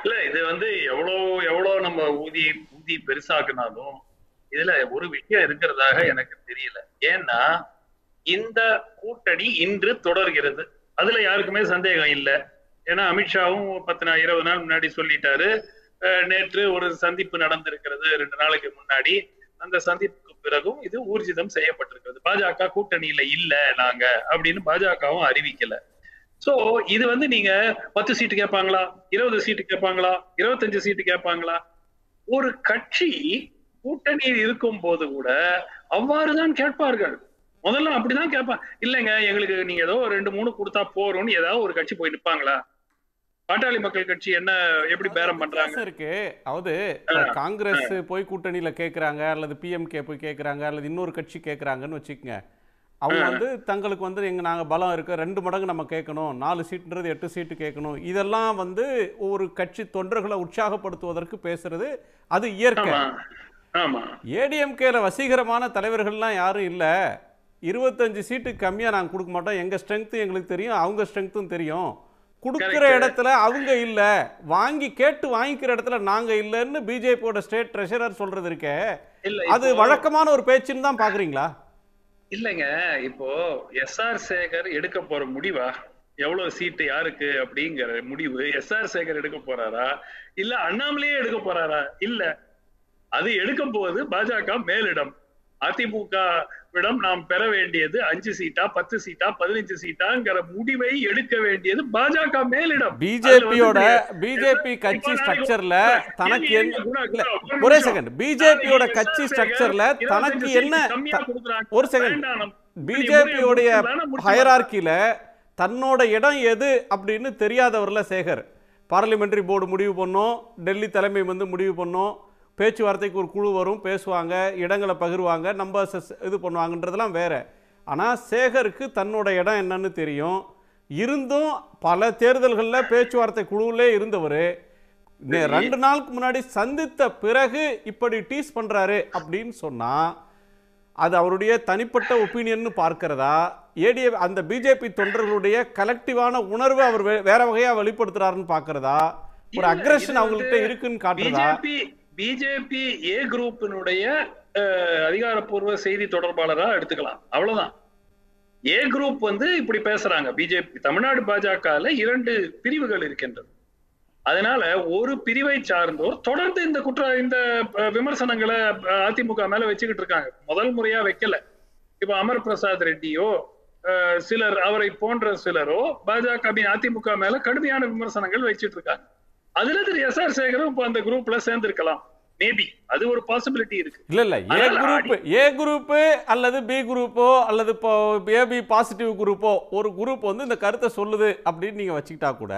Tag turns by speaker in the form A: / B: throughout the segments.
A: இல்ல இது வந்து எவ்வளவு எவ்வளவு நம்ம ஊதி ஊதி பெருசாக்குனாலும் இதுல ஒரு விஷயம் இருக்கிறதாக எனக்கு தெரியல ஏன்னா இந்த கூட்டணி இன்று தொடர்கிறது அதுல யாருக்குமே சந்தேகம் இல்லை ஏன்னா அமித்ஷாவும் பத்து நாள் இருபது நாள் முன்னாடி சொல்லிட்டாரு அஹ் நேற்று ஒரு சந்திப்பு நடந்திருக்கிறது ரெண்டு நாளைக்கு முன்னாடி அந்த சந்திப்புக்கு பிறகும் இது ஊர்ஜிதம் செய்யப்பட்டிருக்கிறது பாஜக கூட்டணியில இல்ல நாங்க அப்படின்னு பாஜகவும் அறிவிக்கல சோ இது வந்து நீங்க பத்து சீட்டு கேட்பாங்களா இருபது சீட்டு கேட்பாங்களா இருபத்தஞ்சு சீட்டு கேட்பாங்களா ஒரு கட்சி கூட்டணியில் இருக்கும் போது கூட அவ்வாறுதான் கேட்பார்கள் முதல்ல அப்படிதான் கேட்பான் இல்லைங்க எங்களுக்கு நீங்க ஏதோ ஒரு ரெண்டு மூணு கொடுத்தா போறோம்னு ஏதாவது ஒரு கட்சி போய் நிப்பாங்களா பாட்டாளி மக்கள் கட்சி என்ன எப்படி பேரம் பண்றாங்க
B: வித்தியாசம் இருக்கு அதாவது இப்ப காங்கிரஸ் போய் கூட்டணியில கேக்குறாங்க அல்லது பிஎம்கே போய் கேக்குறாங்க அல்லது இன்னொரு கட்சி கேக்குறாங்கன்னு வச்சுக்கோங்க அவங்க வந்து தங்களுக்கு வந்து எங்க நாங்க பலம் இருக்கு ரெண்டு மடங்கு நம்ம கேட்கணும் நாலு சீட்டுன்றது எட்டு சீட்டு கேட்கணும் இதெல்லாம் வந்து ஒரு கட்சி தொண்டர்களை உற்சாகப்படுத்துவதற்கு பேசுறது அது இயற்கை
A: ஆமா ஆமா
B: ஏடிஎம்கேல வசீகரமான தலைவர்கள்லாம் யாரும் இல்ல இருபத்தஞ்சு சீட்டு கம்மியா நாங்க கொடுக்க மாட்டோம் எங்க ஸ்ட்ரென்த் எங்களுக்கு தெரியும் அவங்க ஸ்ட்ரென்த்தும் தெரியும் கொடுக்குற
A: Correct.
B: இடத்துல அவங்க இல்ல வாங்கி கேட்டு வாங்கிக்கிற இடத்துல நாங்க இல்லைன்னு பிஜேபியோட ஸ்டேட் ட்ரெஷரர் சொல்றது இருக்கே
A: இல்ல
B: அது
A: இப்போ-
B: வழக்கமான ஒரு பேச்சுன்னு தான் பாக்குறீங்களா
A: இல்லைங்க இப்போ எஸ்ஆர் சேகர் எடுக்க போற முடிவா எவ்வளவு சீட்டு யாருக்கு அப்படிங்கிற முடிவு எஸ்ஆர் சேகர் எடுக்க போறாரா இல்ல அண்ணாமலையே எடுக்க போறாரா இல்ல அது எடுக்கும் போது பாஜக மேலிடம் அதிமுக விடம் நாம் பெற வேண்டியது அஞ்சு சீட்டா பத்து சீட்டா பதினஞ்சு சீட்டாங்கிற முடிவை எடுக்க வேண்டியது பாஜக மேலிடம்
B: பிஜேபியோட
A: அதுல வந்து
B: பிஜேபி கட்சி
A: இப்போ நான்
B: ஸ்ட்ரக்சர்ல
A: கேள்வி
B: தனக்கு
A: என்ன
B: என்ன
A: குணா,
B: இல்ல,
A: குணா, ஒரு
B: ஒரே
A: நிமிஷம்.
B: செகண்ட் பிஜேபியோட
A: நாளைக்கு
B: கட்சி
A: எஸ்ஆர்
B: ஸ்ட்ரக்சர்ல
A: சேகர்
B: தனக்கு
A: 25
B: என்ன
A: சீட்டு கம்மியா
B: த-
A: கொடுக்குறாங்க.
B: ஒரு செகண்ட்
A: வேண்டாம், நம்ம
B: பிஜேபியோடைய
A: முடிச்சு முடிச்சு
B: ஹயரார்க்கியில தன்னோட இடம் எது அப்படின்னு தெரியாதவர்ல சேகர் பார்லிமெண்டரி போர்டு முடிவு பண்ணோம் டெல்லி தலைமை வந்து முடிவு பண்ணோம் பேச்சுவார்த்தைக்கு ஒரு குழு வரும் பேசுவாங்க இடங்களை பகிர்வாங்க நம்ம சஸ்- இது பண்ணுவாங்கன்றதெல்லாம் வேற ஆனால் சேகருக்கு தன்னோட இடம் என்னன்னு தெரியும் இருந்தும் பல தேர்தல்களில் பேச்சுவார்த்தை குழுவிலே இருந்தவர் ரெண்டு நாளுக்கு முன்னாடி சந்தித்த பிறகு இப்படி டீஸ் பண்றாரு அப்படின்னு சொன்னா அது அவருடைய தனிப்பட்ட ஒப்பீனியன் பார்க்கிறதா ஏடிஏ அந்த பிஜேபி தொண்டர்களுடைய கலெக்டிவான உணர்வை அவர் வே- வேற வகையா வெளிப்படுத்துறாருன்னு பார்க்கிறதா ஒரு
A: இல்ல,
B: அக்ரஷன்
A: இது
B: அவங்கள்ட்ட
A: வந்து
B: இருக்குன்னு காட்டுறதா
A: பிஜேபி பிஜேபி ஏ குரூப்பினுடைய அஹ், அதிகாரப்பூர்வ செய்தி தொடர்பாளரா எடுத்துக்கலாம் அவ்வளவுதான் ஏ குரூப் வந்து இப்படி பேசுறாங்க பிஜேபி தமிழ்நாடு பாஜகல இரண்டு பிரிவுகள் இருக்கின்றது அதனால ஒரு பிரிவை சார்ந்தோர் தொடர்ந்து இந்த குற்ற இந்த அஹ், விமர்சனங்களை அஹ், அதிமுக மேல வச்சுக்கிட்டு இருக்காங்க முதல் முறையா வைக்கல இப்ப அமர் பிரசாத் ரெட்டியோ அஹ், சிலர் அவரை போன்ற சிலரோ பாஜக அதிமுக மேல கடுமையான விமர்சனங்கள் வச்சிட்டு இருக்காங்க அதுல திரு எஸ் ஆர் சேகரும் இப்ப அந்த குரூப்ல சேர்ந்திருக்கலாம் மேபி அது ஒரு பாசிபிலிட்டி இருக்கு
B: இல்ல இல்ல ஏ
A: அதனால
B: குரூப் ஏ குரூப் அல்லது பி குரூப்போ அல்லது இப்போ ஏபி பாசிட்டிவ் குரூப்போ ஒரு குரூப் வந்து இந்த கருத்தை சொல்லுது அப்படின்னு நீங்க வச்சுக்கிட்டா கூட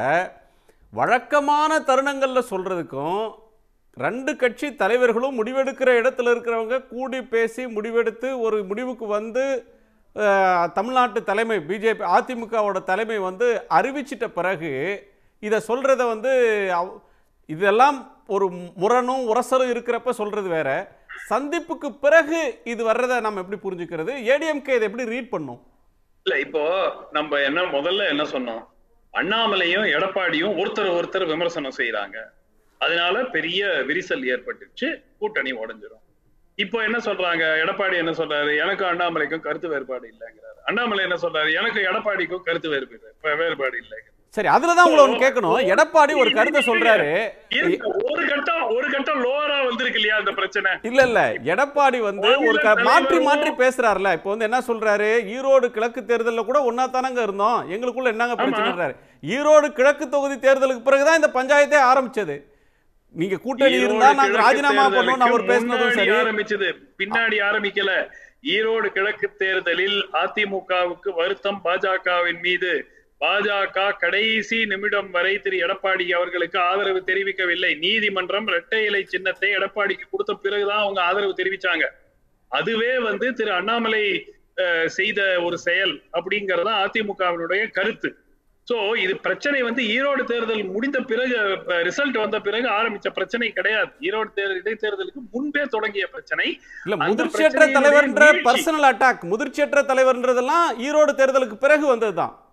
B: வழக்கமான தருணங்கள்ல சொல்றதுக்கும் ரெண்டு கட்சி தலைவர்களும் முடிவெடுக்கிற இடத்துல இருக்கிறவங்க கூடி பேசி முடிவெடுத்து ஒரு முடிவுக்கு வந்து அஹ், தமிழ்நாட்டு தலைமை பிஜேபி அதிமுகவோட தலைமை வந்து அறிவிச்சிட்ட பிறகு இதை சொல்றத வந்து அவ்- இதெல்லாம் ஒரு முரணும் உரசலும் இருக்கிறப்ப சொல்றது வேற சந்திப்புக்கு பிறகு இது வர்றதை நம்ம எப்படி புரிஞ்சுக்கிறது ஏடிஎம்கே இதை எப்படி ரீட் பண்ணும்
A: இல்ல இப்போ நம்ம என்ன முதல்ல என்ன சொன்னோம் அண்ணாமலையும் எடப்பாடியும் ஒருத்தர் ஒருத்தர் விமர்சனம் செய்யறாங்க அதனால பெரிய விரிசல் ஏற்பட்டுச்சு கூட்டணி உடைஞ்சிரும் இப்போ என்ன சொல்றாங்க எடப்பாடி என்ன சொல்றாரு எனக்கும் அண்ணாமலைக்கும் கருத்து வேறுபாடு இல்லைங்கிறாரு அண்ணாமலை என்ன சொல்றாரு எனக்கு எடப்பாடிக்கும் கருத்து வேறுபாடு வேறுபாடு இல்லைங்க
B: சரி அதுல தான் உங்களை ஒன்று கேட்கணும் எடப்பாடி ஒரு கருத்தை சொல்றாரு
A: இருங்க, ஒரு கட்டம் ஒரு கட்டம் லோவரா வந்திருக்கு இல்லையா அந்த பிரச்சனை
B: இல்ல இல்ல எடப்பாடி வந்து ஒரு க-
A: மாநில
B: மாற்றி
A: தலைவரும்
B: மாற்றி பேசுறாருல இப்போ வந்து என்ன சொல்றாரு ஈரோடு கிழக்கு தேர்தல்ல கூட ஒன்னா தானங்க இருந்தோம் எங்களுக்குள்ள என்னங்க பிரச்சனைன்றாரு ஈரோடு கிழக்கு தொகுதி தேர்தலுக்கு பிறகுதான் இந்த பஞ்சாயத்தே ஆரம்பிச்சது நீங்க கூட்டணி
A: ஈரோடு
B: இருந்தா நாங்க
A: கிழக்கு
B: ராஜினாமா பண்ணோம்னு அவர்
A: தேர்தலுக்கு
B: பேசினதும்
A: முன்னாடி
B: சரி
A: ஆரம்பிச்சது பின்னாடி ஆரம்பிக்கல ஈரோடு கிழக்கு தேர்தலில் அதிமுகவுக்கு வருத்தம் பாஜகவின் மீது பாஜக கடைசி நிமிடம் வரை திரு எடப்பாடி அவர்களுக்கு ஆதரவு தெரிவிக்கவில்லை நீதிமன்றம் இரட்டை இலை சின்னத்தை எடப்பாடிக்கு கொடுத்த பிறகுதான் அவங்க ஆதரவு தெரிவிச்சாங்க அதுவே வந்து திரு அண்ணாமலை அஹ், செய்த ஒரு செயல் அப்படிங்கறதுதான் அதிமுகவினுடைய கருத்து சோ இது பிரச்சனை வந்து ஈரோடு தேர்தல் முடிந்த பிறகு ரிசல்ட் வந்த பிறகு ஆரம்பிச்ச பிரச்சனை கிடையாது ஈரோடு தேர்தல் இடைத்தேர்தலுக்கு முன்பே தொடங்கிய பிரச்சனை
B: இல்ல
A: அந்த
B: முதிர்ச்சியற்ற
A: பிரச்சனையினுடைய
B: தலைவர்ன்ற
A: நீட்சி.
B: பர்சனல் அட்டாக் முதிர்ச்சியற்ற தலைவர்ன்றதெல்லாம் ஈரோடு தேர்தலுக்கு பிறகு வந்ததுதான்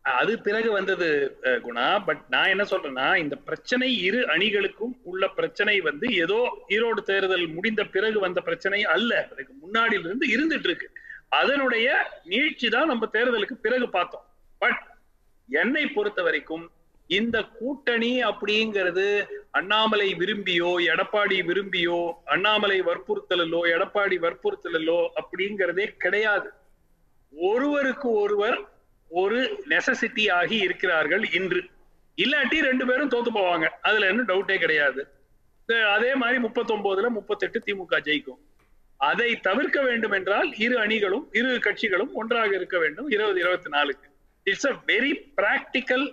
A: அது பிறகு வந்தது அஹ், குணா பட் நான் என்ன சொல்றேன்னா இந்த பிரச்சனை இரு அணிகளுக்கும் உள்ள பிரச்சனை வந்து ஏதோ ஈரோடு தேர்தல் முடிந்த பிறகு வந்த பிரச்சனை அல்ல அதுக்கு முன்னாடியில இருந்து இருந்துட்டு இருக்கு அதனுடைய நீட்சி தான் நம்ம தேர்தலுக்கு பிறகு பார்த்தோம் பட் என்னை பொறுத்த வரைக்கும் இந்த கூட்டணி அப்படிங்கிறது அண்ணாமலை விரும்பியோ எடப்பாடி விரும்பியோ அண்ணாமலை வற்புறுத்தலோ எடப்பாடி வற்புறுத்தலோ அப்படிங்கிறதே கிடையாது ஒருவருக்கு ஒருவர் ஒரு நெசசிட்டி ஆகி இருக்கிறார்கள் இன்று இல்லாட்டி ரெண்டு பேரும் தோத்து போவாங்க அதுல என்ன டவுட்டே கிடையாது இந்த- அதே மாதிரி முப்பத்தொன்பதுல முப்பத்தெட்டு திமுக ஜெயிக்கும் அதை தவிர்க்க வேண்டும் என்றால் இரு அணிகளும் இரு கட்சிகளும் ஒன்றாக இருக்க வேண்டும் இருபது இருபத்தி நாலுக்கு it's a very practical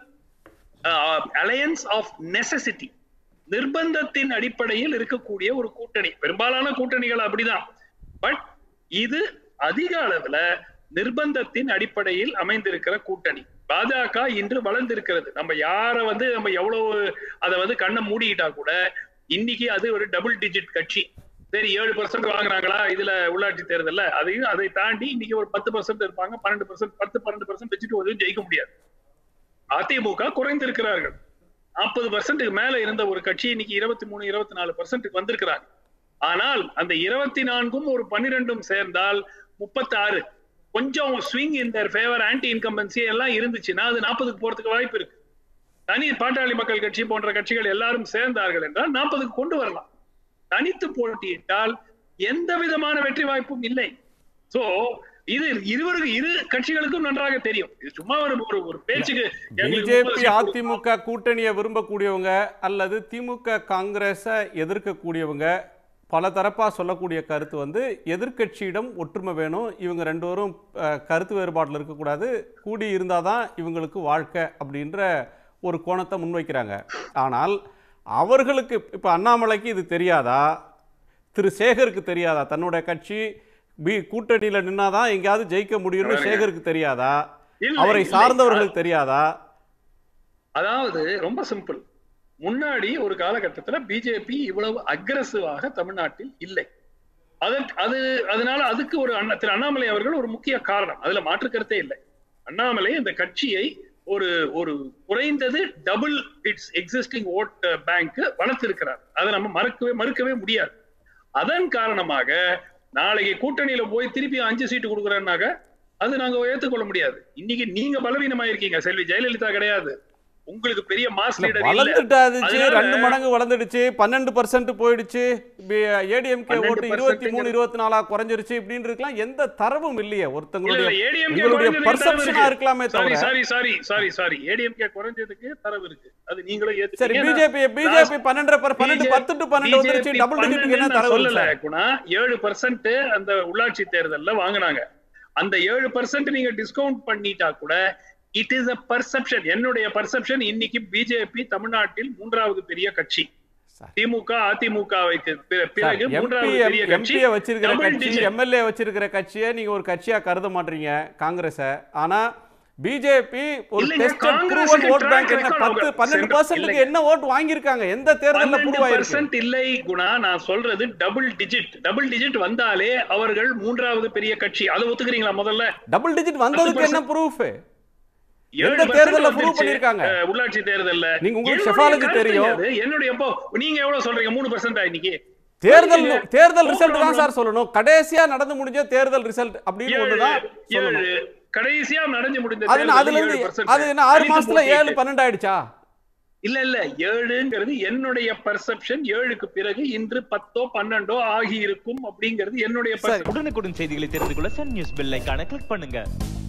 A: alliance of necessity நிர்பந்தத்தின் அடிப்படையில் இருக்கக்கூடிய ஒரு கூட்டணி பெரும்பாலான கூட்டணிகள் அப்படிதான் பட் இது அதிக அளவுல நிர்பந்தத்தின் அடிப்படையில் அமைந்திருக்கிற கூட்டணி பாஜக இன்று வளர்ந்திருக்கிறது நம்ம யார வந்து நம்ம எவ்வளவு அதை வந்து கண்ணை மூடிக்கிட்டா கூட இன்னைக்கு அது ஒரு டபுள் டிஜிட் கட்சி சரி ஏழு பர்சன்ட் வாங்குறாங்களா இதுல உள்ளாட்சி தேர்தல்ல அதையும் அதை தாண்டி இன்னைக்கு ஒரு பத்து பர்சன்ட் இருப்பாங்க பன்னெண்டு பர்சன்ட் பத்து பன்னெண்டு பர்சன்ட் வச்சுட்டு ஒரு ஜெயிக்க முடியாது அதிமுக குறைந்திருக்கிறார்கள் நாற்பது பர்சன்ட்டுக்கு மேல இருந்த ஒரு கட்சி இன்னைக்கு இருபத்தி மூணு இருபத்தி நாலு பர்சன்ட்டுக்கு வந்திருக்கிறாங்க ஆனால் அந்த இருபத்தி நான்கும் ஒரு பன்னிரெண்டும் சேர்ந்தால் முப்பத்தி ஆறு கொஞ்சம் swing in their favour anti incumbency எல்லாம் இருந்துச்சுன்னா அது நாற்பதுக்கு போறதுக்கு வாய்ப்பு இருக்கு தனி பாட்டாளி மக்கள் கட்சி போன்ற கட்சிகள் எல்லாரும் சேர்ந்தார்கள் என்றால் நாற்பதுக்கு கொண்டு வரலாம் தனித்து போட்டியிட்டால் எந்த விதமான வெற்றி வாய்ப்பும் இல்லை சோ இது இருவருக்கு இரு கட்சிகளுக்கும் நன்றாக தெரியும் இது சும்மா ஒரு ஒரு- ஒரு பேச்சுக்கு எங்களுக்கு முப்பது
B: பிஜேபி
A: சீட்
B: அதிமுக கூட்டணியை விரும்பக்கூடியவங்க அல்லது திமுக காங்கிரஸை எதிர்க்கக்கூடியவங்க பல தரப்பா சொல்லக்கூடிய கருத்து வந்து எதிர்க்கட்சியிடம் ஒற்றுமை வேணும் இவங்க ரெண்டு பேரும் அஹ், கருத்து வேறுபாட்டில் இருக்கக்கூடாது கூடி இருந்தால் தான் இவங்களுக்கு வாழ்க்கை அப்படின்ற ஒரு கோணத்தை முன்வைக்கிறாங்க ஆனால் அவர்களுக்கு இப்போ அண்ணாமலைக்கு இது தெரியாதா திரு சேகருக்கு தெரியாதா தன்னுடைய கட்சி பி கூட்டணியில் நின்னாதான் எங்கேயாவது ஜெயிக்க முடியும்னு
A: பாருங்க.
B: சேகருக்கு தெரியாதா
A: இல்லை,
B: அவரை
A: இல்லை.
B: சார்ந்தவர்களுக்கு தெரியாதா
A: அதாவது ரொம்ப சிம்பிள் முன்னாடி ஒரு காலகட்டத்துல பிஜேபி இவ்வளவு அக்ரசிவாக தமிழ்நாட்டில் இல்லை அதற்கு அது அதனால அதுக்கு ஒரு அண்ணா திரு அண்ணாமலை அவர்கள் ஒரு முக்கிய காரணம் அதுல மாற்று கருத்தே இல்லை அண்ணாமலை இந்த கட்சியை ஒரு ஒரு குறைந்தது double it's existing vote bank வளர்த்திருக்கிறார் அதை நம்ம மறக்கவே மறுக்கவே முடியாது அதன் காரணமாக நாளைக்கு கூட்டணியில போய் திருப்பி அஞ்சு சீட்டு கொடுக்குறேன்னாக்க அது நாங்க ஏத்துக்கொள்ள முடியாது இன்னைக்கு நீங்க பலவீனமா இருக்கீங்க செல்வி ஜெயலலிதா கிடையாது உங்களுக்கு பெரிய மாஸ்
B: இல்ல,
A: லீடர் இல்ல
B: வளர்ந்துட்டாச்சு
A: அதனால-
B: ரெண்டு மடங்கு வளர்ந்துடுச்சு பன்னெண்டு பர்சன்ட் போயிடுச்சு ஏடிஎம்கே
A: 12%
B: ஓட்டு இருபத்தி மூணு இருபத்தி நாலா குறைஞ்சிருச்சு இப்படின்னு இருக்கலாம் எந்த தரவும் இல்லையே
A: இல்ல
B: ஒருத்தங்களுடைய
A: இல்ல ADMK
B: உங்களுடைய
A: குறைஞ்சதுக்கு
B: பர்செப்ஷனா
A: தரவு
B: இருக்கலாமே
A: இருக்கு. சாரி
B: தவிர
A: sorry sorry sorry sorry ADMK குறைஞ்சதுக்கு தரவு இருக்கு அது நீங்களும்
B: சரி
A: ஏத்துக்கீங்க
B: பிஜேபி பிஜேபி பன்னெண்டு per- பன்னெண்டு
A: BJP
B: பத்து டு பன்னெண்டு வந்துருச்சு டபுள் டிஜிட்டுக்கு என்ன தரவு
A: சொல்லல
B: இருக்கு
A: குணா ஏழு பர்சன்ட் அந்த உள்ளாட்சி தேர்தல்ல வாங்குனாங்க அந்த ஏழு பர்சன்ட் நீங்க டிஸ்கவுண்ட் பண்ணிட்டா கூட இட் இஸ் அ பர்செப்ஷன் என்னுடைய பர்செப்ஷன் இன்னைக்கு பிஜேபி தமிழ்நாட்டில் மூன்றாவது பெரிய கட்சி
B: சார்.
A: திமுக அதிமுகவுக்கு பி- பிறகு
B: எம்பி
A: மூன்றாவது பெரிய கட்சி
B: எம்பியை வச்சிருக்கிற
A: double
B: கட்சி
A: digit.
B: எம்எல்ஏ வச்சிருக்கிற கட்சியை நீங்க ஒரு கட்சியா கருத மாட்டீங்க காங்கிரஸ ஆனா பிஜேபி ஒரு
A: இல்லைங்க,
B: டெஸ்டட்
A: காங்கிரஸுக்கு
B: ப்ரூவன் ஓட்
A: track
B: பேங்க் என்ன
A: record
B: பத்து
A: அவங்க
B: பன்னெண்டு
A: சென்ற-
B: பர்சன்ட்டுக்கு
A: இல்லைங்க.
B: என்ன ஓட் வாங்கியிருக்காங்க எந்த தேர்தல்ல ப்ரூவ் ஆயிருக்கு
A: பர்சன்ட் இல்லை குணா நான் சொல்றது டபுள் டிஜிட் டபுள் டிஜிட் வந்தாலே அவர்கள் மூன்றாவது பெரிய கட்சி அதை ஒத்துக்கிறீங்களா முதல்ல
B: டபுள் டிஜிட் வந்ததுக்கு என்ன ப்ரூஃப்
A: ஏழு
B: எந்த
A: percent
B: தேர்தல்ல prove
A: வந்துருச்சு,
B: பண்ணிருக்காங்க?
A: அஹ், உள்ளாட்சி தேர்தல்ல
B: நீங்க உங்களுக்கு
A: என்னுடைய
B: ஷெஃபாலஜி
A: கருத்து
B: தெரியும்.
A: அது. என்னுடைய எப்போ நீங்க எவ்வளவு சொல்றீங்க மூணு பர்சன்ட் இன்னைக்கு
B: தேர்தல்
A: இல்லைங்க.
B: தேர்தல்
A: No
B: ரிசல்ட் தான்
A: problem.
B: சார் சொல்லணும் கடைசியா நடந்து முடிஞ்ச தேர்தல் ரிசல்ட் அப்படின்னு
A: ஏழு
B: ஒண்ணுதான் சொல்லணும்
A: ஏழு கடைசியா நடந்து முடிந்த
B: அது என்ன, அதுல
A: தேர்தல்ல
B: இருந்து
A: 7%
B: அது என்ன ஆறு
A: தனித்து
B: மாசத்துல ஏழு
A: போட்டியிட்டு.
B: பன்னெண்டு ஆயிடுச்சா
A: இல்ல இல்ல ஏழுங்கிறது என்னுடைய பர்செப்ஷன் ஏழுக்கு பிறகு இன்று பத்தோ பன்னெண்டோ ஆகி இருக்கும் அப்படிங்கிறது என்னுடைய
B: சரி
A: perception.
C: உடனுக்குடன் செய்திகளை தெரிந்து கொள்ள சன் நியூஸ் பெல் ஐகானை கிளிக் பண்ணுங்க